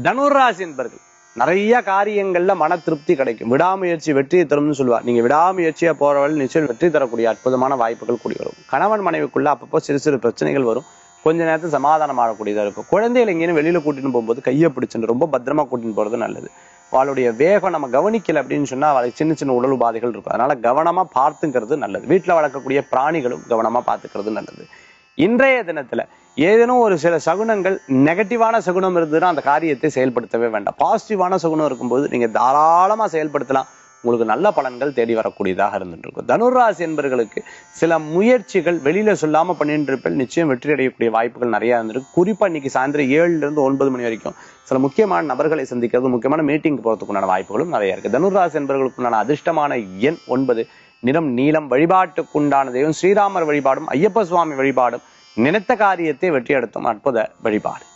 தனுராசி என்பர்கள் நிறைய காரியங்கள்ல மன திருப்தி கிடைக்கும் விடாமுயற்சி வெற்றியை தரும்னு சொல்லுவார் நீங்க விடாமுயற்சியா போறவள் நிச்சயம் வெற்றி தரக்கூடிய அற்புதமான வாய்ப்புகள் கூடி வரும் கணவன் மனைவிக்குள்ள அப்பப்போ சிறு சிறு பிரச்சனைகள் வரும் கொஞ்ச நேரத்தில் சமாதானம் ஆகக்கூடியதா இருக்கும் குழந்தைகளை எங்கேயும் வெளியில கூட்டின்னு போகும்போது கையை பிடிச்சுட்டு ரொம்ப பத்திரமா கூட்டின்னு போறது நல்லது அவளுடைய வேகம் நம்ம கவனிக்கல அப்படின்னு சொன்னா அவளுக்கு சின்ன சின்ன உடல் உபாதைகள் இருக்கும் அதனால கவனமா பார்த்துக்கிறது நல்லது வீட்டுல வளர்க்கக்கூடிய பிராணிகளும் கவனமா பார்த்துக்கிறது நல்லது இன்றைய தினத்துல ஏதேனும் ஒரு சில சகுனங்கள் நெகட்டிவான சகுனம் இருந்ததுன்னா அந்த காரியத்தை செயல்படுத்தவே வேண்டாம் பாசிட்டிவான சகுனம் இருக்கும்போது நீங்க தாராளமா செயல்படுத்தலாம் உங்களுக்கு நல்ல பலன்கள் தேடி வரக்கூடியதாக இருந்துட்டு இருக்கும் தனுராசி என்பவர்களுக்கு சில முயற்சிகள் வெளியில சொல்லாம பண்ணிட்டு இருப்பேன் நிச்சயம் வெற்றி அடையக்கூடிய வாய்ப்புகள் நிறைய இருந்திருக்கு குறிப்பா இன்னைக்கு சாயந்தரம் ஏழுல இருந்து ஒன்பது மணி வரைக்கும் சில முக்கியமான நபர்களை சந்திக்கிறது முக்கியமான மீட்டிங் போறதுக்குண்டான வாய்ப்புகளும் நிறைய இருக்கு தனுராசி என்பவர்களுக்குண்டான அதிர்ஷ்டமான எண் ஒன்பது நிறம் நீலம் வழிபாட்டுக்குண்டான தெய்வம் ஸ்ரீராமர் வழிபாடும் ஐயப்ப சுவாமி வழிபாடும் நினைத்த காரியத்தை வெற்றி அடைத்தும் அற்புத வழிபாடு